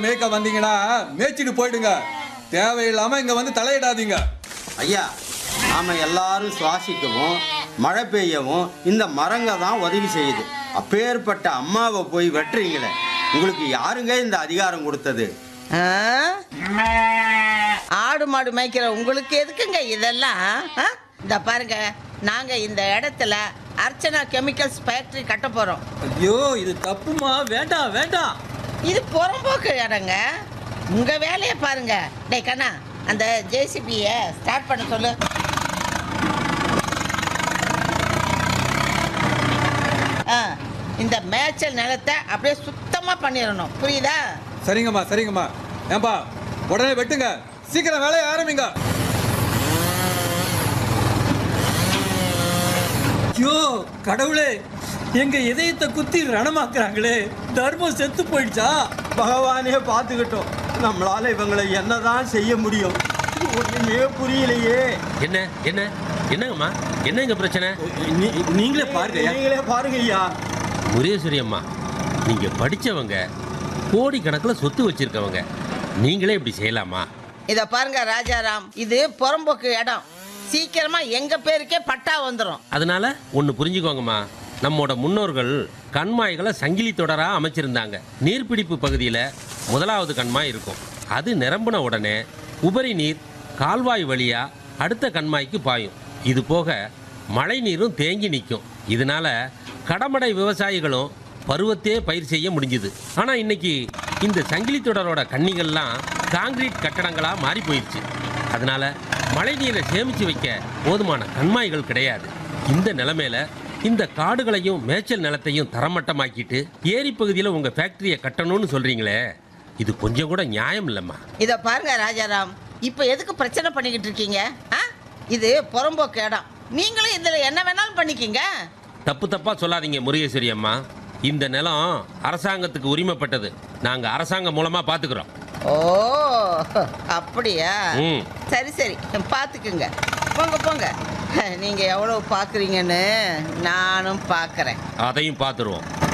மேய்க்க வந்தீங்கன்னா மேய்ச்சிட்டு போயிடுங்க தேவையில்லாம இங்க வந்து தலையிடாதீங்க ஐயா நாம எல்லாரும் சுவாசிக்கவும் மழை பெய்யவும் இந்த மரங்க தான் உதவி செய்யுது அப்பேற்பட்ட அம்மாவை போய் வெட்டுறீங்களே உங்களுக்கு யாருங்க இந்த அதிகாரம் கொடுத்தது ஆ? ஆடு மாடு மேய்க்கிற உங்களுக்கு எதுக்குங்க இதெல்லாம் ஆ? இந்த பாருங்க நாங்க இந்த இடத்துல அர்ச்சனா கெமிக்கல்ஸ் ஃபேக்டரி கட்ட போறோம் ஐயோ இது தப்புமா வேண்டாம் வேண்டாம் இது புறம்போக்கு இடங்க உங்க வேலையை பாருங்க டேய் கண்ணா அந்த ஜேசிபிய ஸ்டார்ட் பண்ண சொல்லு ஆ இந்த மேய்ச்சல் நிலத்தை அப்படியே சுத்தமா பண்ணிடணும் புரியுதா சரிங்கம்மா சரிங்கம்மா ஏன்பா உடனே வெட்டுங்க சீக்கிரம் வேலையை ஆரம்பிங்க ஐயோ கடவுளே எங்க இதயத்தை குத்தி ரணமாக்குறாங்களே தர்மம் செத்து போயிடுச்சா பகவானே பார்த்துக்கிட்டோம் நம்மளால இவங்களை என்னதான் செய்ய முடியும் ஒண்ணுமே புரியலையே என்ன என்ன என்னங்கம்மா என்னங்க பிரச்சனை நீ- நீங்களே பாருங்க ஐயா. நீங்களே பாருங்க ஐயா முரேஸ்வரி அம்மா நீங்க படிச்சவங்க கோடிக்கணக்கில் சொத்து வச்சிருக்கவங்க நீங்களே இப்படி செய்யலாமா இத பாருங்க ராஜாராம் இது புறம்போக்கு இடம் சீக்கிரமா எங்க பேருக்கே பட்டா வந்துடும் அதனால ஒன்று புரிஞ்சுக்கோங்கம்மா நம்மோட முன்னோர்கள் கண்மாய்களை சங்கிலி தொடரா அமைச்சிருந்தாங்க நீர்பிடிப்பு பகுதியில் முதலாவது கண்மாய் இருக்கும் அது நிரம்பின உடனே உபரி நீர் கால்வாய் வழியா அடுத்த கண்மாய்க்கு பாயும் இது போக மழை நீரும் தேங்கி நிற்கும் இதனால கடமடை விவசாயிகளும் பருவத்தே பயிர் செய்ய முடிஞ்சுது ஆனால் இன்னைக்கு இந்த சங்கிலி தொடரோட கன்னிகள்லாம் காங்கிரீட் கட்டடங்களாக மாறி போயிடுச்சு அதனால மழை நீரை சேமிச்சு வைக்க போதுமான கண்மாய்கள் கிடையாது இந்த நிலைமையில இந்த காடுகளையும் மேய்ச்சல் நிலத்தையும் தரமட்டமாக்கிட்டு ஏரி பகுதியில் உங்க ஃபேக்டரியை கட்டணும்னு சொல்றீங்களே இது கொஞ்சம் கூட நியாயம் இல்லைம்மா இத பாருங்க ராஜாராம் இப்ப எதுக்கு பிரச்சனை பண்ணிக்கிட்டு இருக்கீங்க ஆ? இது புறம்போக்கு இடம் நீங்களும் இதுல என்ன வேணாலும் பண்ணிக்கிங்க தப்பு தப்பா சொல்லாதீங்க முருகேஸ்வரி அம்மா இந்த நிலம் அரசாங்கத்துக்கு உரிமைப்பட்டது நாங்க அரசாங்கம் மூலமா பாத்துக்கிறோம் ஓ அப்படியா ம் சரி சரி பார்த்துக்குங்க போங்க போங்க நீங்க எவ்வளவு பார்க்குறீங்கன்னு நானும் பார்க்குறேன் அதையும் பார்த்துருவோம்